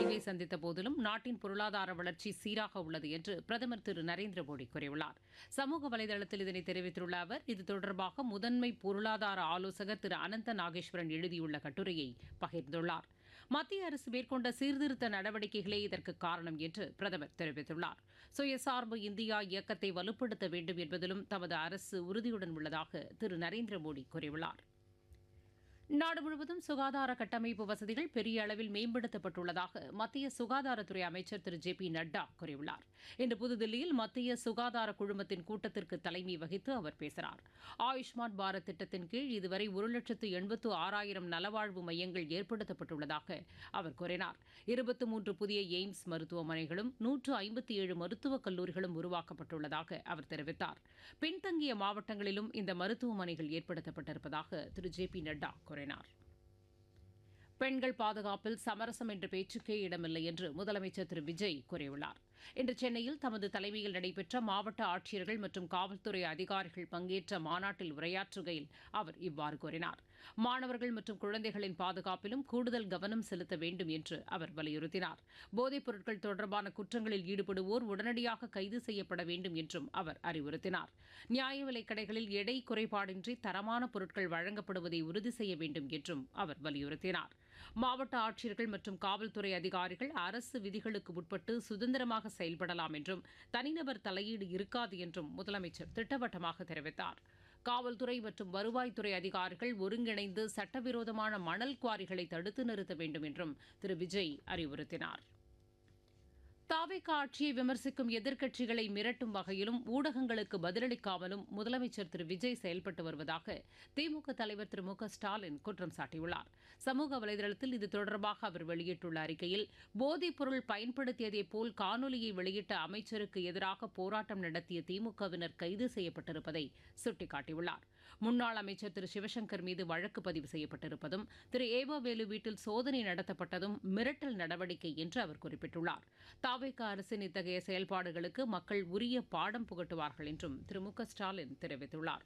சரிவை சந்தித்த போதிலும் நாட்டின் பொருளாதார வளர்ச்சி சீராக உள்ளது என்று பிரதமர் திரு நரேந்திர மோடி கூறியுள்ளார் சமூக வலைதளத்தில் இதனை தெரிவித்துள்ள அவர் இது தொடர்பாக முதன்மை பொருளாதார ஆலோசகர் திரு அனந்த நாகேஸ்வரன் எழுதியுள்ள கட்டுரையை பகிர்ந்துள்ளார் மத்திய அரசு மேற்கொண்ட சீர்திருத்த நடவடிக்கைகளே இதற்கு காரணம் என்று பிரதமர் தெரிவித்துள்ளார் சுயசார்பு இந்தியா இயக்கத்தை வலுப்படுத்த வேண்டும் என்பதிலும் தமது அரசு உறுதியுடன் உள்ளதாக திரு நரேந்திர மோடி கூறியுள்ளார் நாடு முழுவதும் சுகாதார கட்டமைப்பு வசதிகள் பெரிய அளவில் மேம்படுத்தப்பட்டுள்ளதாக மத்திய சுகாதாரத்துறை அமைச்சர் திரு ஜே பி நட்டா கூறியுள்ளார் இன்று புதுதில்லியில் மத்திய சுகாதார குழுமத்தின் கூட்டத்திற்கு தலைமை வகித்து அவர் பேசினார் ஆயுஷ்மான் பாரத் திட்டத்தின் கீழ் இதுவரை ஒரு லட்சத்து எண்பத்து ஆறாயிரம் நலவாழ்வு மையங்கள் ஏற்படுத்தப்பட்டுள்ளதாக அவர் கூறினார் இருபத்தி மூன்று புதிய எய்ம்ஸ் மருத்துவமனைகளும் நூற்று ஐம்பத்தி ஏழு மருத்துவக் கல்லூரிகளும் உருவாக்கப்பட்டுள்ளதாக அவர் தெரிவித்தார் பின்தங்கிய மாவட்டங்களிலும் இந்த மருத்துவமனைகள் ஏற்படுத்தப்பட்டிருப்பதாக திரு ஜே பி நட்டா கூறினார் பெண்கள் பாதுகாப்பில் சமரசம் என்ற பேச்சுக்கே இடமில்லை என்று முதலமைச்சர் திரு விஜய் கூறியுள்ளார் இன்று சென்னையில் தமது தலைமையில் நடைபெற்ற மாவட்ட ஆட்சியர்கள் மற்றும் காவல்துறை அதிகாரிகள் பங்கேற்ற மாநாட்டில் உரையாற்றுகையில் அவர் இவ்வாறு கூறினார் மாணவர்கள் மற்றும் குழந்தைகளின் பாதுகாப்பிலும் கூடுதல் கவனம் செலுத்த வேண்டும் என்று அவர் வலியுறுத்தினார் போதைப் பொருட்கள் தொடர்பான குற்றங்களில் ஈடுபடுவோர் உடனடியாக கைது செய்யப்பட வேண்டும் என்றும் அவர் அறிவுறுத்தினார் நியாய விலைக் கடைகளில் எடை குறைபாடின்றி தரமான பொருட்கள் வழங்கப்படுவதை உறுதி செய்ய வேண்டும் என்றும் அவர் வலியுறுத்தினார் மாவட்ட ஆட்சியர்கள் மற்றும் காவல்துறை அதிகாரிகள் அரசு விதிகளுக்கு உட்பட்டு சுதந்திரமாக செயல்படலாம் என்றும் தனிநபர் தலையீடு இருக்காது என்றும் முதலமைச்சர் திட்டவட்டமாக தெரிவித்தார் காவல்துறை மற்றும் வருவாய்த்துறை அதிகாரிகள் ஒருங்கிணைந்து சட்டவிரோதமான மணல் குவாரிகளை தடுத்து நிறுத்த வேண்டும் என்றும் திரு விஜய் அறிவுறுத்தினார் தாவேக ஆட்சியை விமர்சிக்கும் எதிர்க்கட்சிகளை மிரட்டும் வகையிலும் ஊடகங்களுக்கு பதிலளிக்காமலும் முதலமைச்சர் திரு விஜய் செயல்பட்டு வருவதாக திமுக தலைவர் திரு மு க ஸ்டாலின் குற்றம் சாட்டியுள்ளார் சமூக வலைதளத்தில் இது தொடர்பாக அவர் வெளியிட்டுள்ள அறிக்கையில் போதைப் பொருள் பயன்படுத்தியதை போல் காணொலியை வெளியிட்ட அமைச்சருக்கு எதிராக போராட்டம் நடத்திய திமுகவினர் கைது செய்யப்பட்டிருப்பதை சுட்டிக்காட்டியுள்ளார் முன்னாள் அமைச்சர் திரு சிவசங்கர் மீது வழக்கு பதிவு செய்யப்பட்டிருப்பதும் திரு ஏவவேலு வீட்டில் சோதனை நடத்தப்பட்டதும் மிரட்டல் நடவடிக்கை என்று அவர் குறிப்பிட்டுள்ளார் தாவேக அரசின் இத்தகைய செயல்பாடுகளுக்கு மக்கள் உரிய பாடம் புகட்டுவார்கள் என்றும் திரு மு க ஸ்டாலின் தெரிவித்துள்ளார்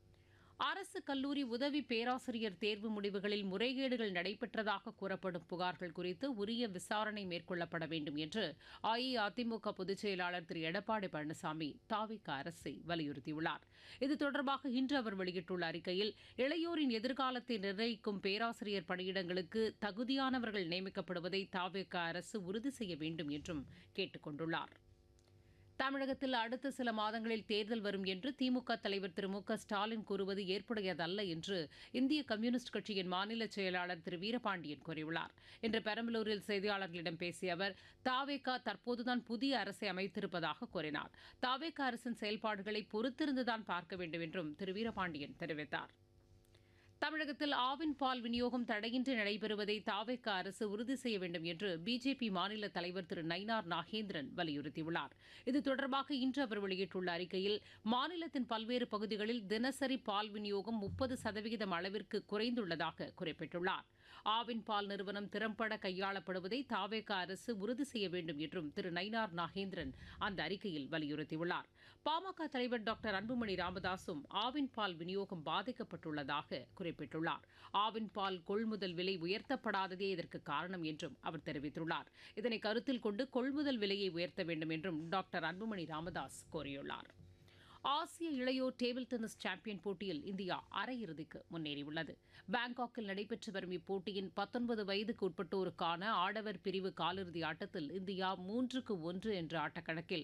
அரசு கல்லூரி உதவி பேராசிரியர் தேர்வு முடிவுகளில் முறைகேடுகள் நடைபெற்றதாக கூறப்படும் புகார்கள் குறித்து உரிய விசாரணை மேற்கொள்ளப்பட வேண்டும் என்று அஇஅதிமுக பொதுச் செயலாளர் திரு எடப்பாடி பழனிசாமி தாவிக அரசை வலியுறுத்தியுள்ளார் இது தொடர்பாக இன்று அவர் வெளியிட்டுள்ள அறிக்கையில் இளையோரின் எதிர்காலத்தை நிர்ணயிக்கும் பேராசிரியர் பணியிடங்களுக்கு தகுதியானவர்கள் நியமிக்கப்படுவதை தாவிக அரசு உறுதி செய்ய வேண்டும் என்றும் கேட்டுக் கொண்டுள்ளார் தமிழகத்தில் அடுத்த சில மாதங்களில் தேர்தல் வரும் என்று திமுக தலைவர் திரு மு க ஸ்டாலின் கூறுவது ஏற்புடையதல்ல என்று இந்திய கம்யூனிஸ்ட் கட்சியின் மாநில செயலாளர் திரு வீரபாண்டியன் கூறியுள்ளார் இன்று பெரம்பலூரில் செய்தியாளர்களிடம் பேசிய அவர் தாவேகா தற்போதுதான் புதிய அரசை அமைத்திருப்பதாக கூறினார் தாவேகா அரசின் செயல்பாடுகளை பொறுத்திருந்துதான் பார்க்க வேண்டும் என்றும் திரு வீரபாண்டியன் தெரிவித்தார் தமிழகத்தில் ஆவின் பால் விநியோகம் தடையின்றி நடைபெறுவதை தாவேக்க அரசு உறுதி செய்ய வேண்டும் என்று பிஜேபி மாநில தலைவர் திரு நயினார் நாகேந்திரன் வலியுறுத்தியுள்ளார் இது தொடர்பாக இன்று அவர் வெளியிட்டுள்ள அறிக்கையில் மாநிலத்தின் பல்வேறு பகுதிகளில் தினசரி பால் விநியோகம் முப்பது சதவிகிதம் அளவிற்கு குறைந்துள்ளதாக குறிப்பிட்டுள்ளார் ஆவின் பால் நிறுவனம் திறம்பட கையாளப்படுவதை தாவேக அரசு உறுதி செய்ய வேண்டும் என்றும் திரு நயினார் நாகேந்திரன் அந்த அறிக்கையில் வலியுறுத்தியுள்ளார் பாமக தலைவர் டாக்டர் அன்புமணி ராமதாசும் ஆவின் பால் விநியோகம் பாதிக்கப்பட்டுள்ளதாக குறிப்பிட்டுள்ளார் ஆவின் பால் கொள்முதல் விலை உயர்த்தப்படாததே இதற்கு காரணம் என்றும் அவர் தெரிவித்துள்ளார் இதனை கருத்தில் கொண்டு கொள்முதல் விலையை உயர்த்த வேண்டும் என்றும் டாக்டர் அன்புமணி ராமதாஸ் கோரியுள்ளார் ஆசிய இளையோர் டேபிள் டென்னிஸ் சாம்பியன் போட்டியில் இந்தியா அரையிறுதிக்கு முன்னேறியுள்ளது பாங்காக்கில் நடைபெற்று வரும் இப்போட்டியின் பத்தொன்பது வயதுக்கு உட்பட்டோருக்கான ஆடவர் பிரிவு காலிறுதி ஆட்டத்தில் இந்தியா மூன்றுக்கு ஒன்று என்ற ஆட்டக்கணக்கில்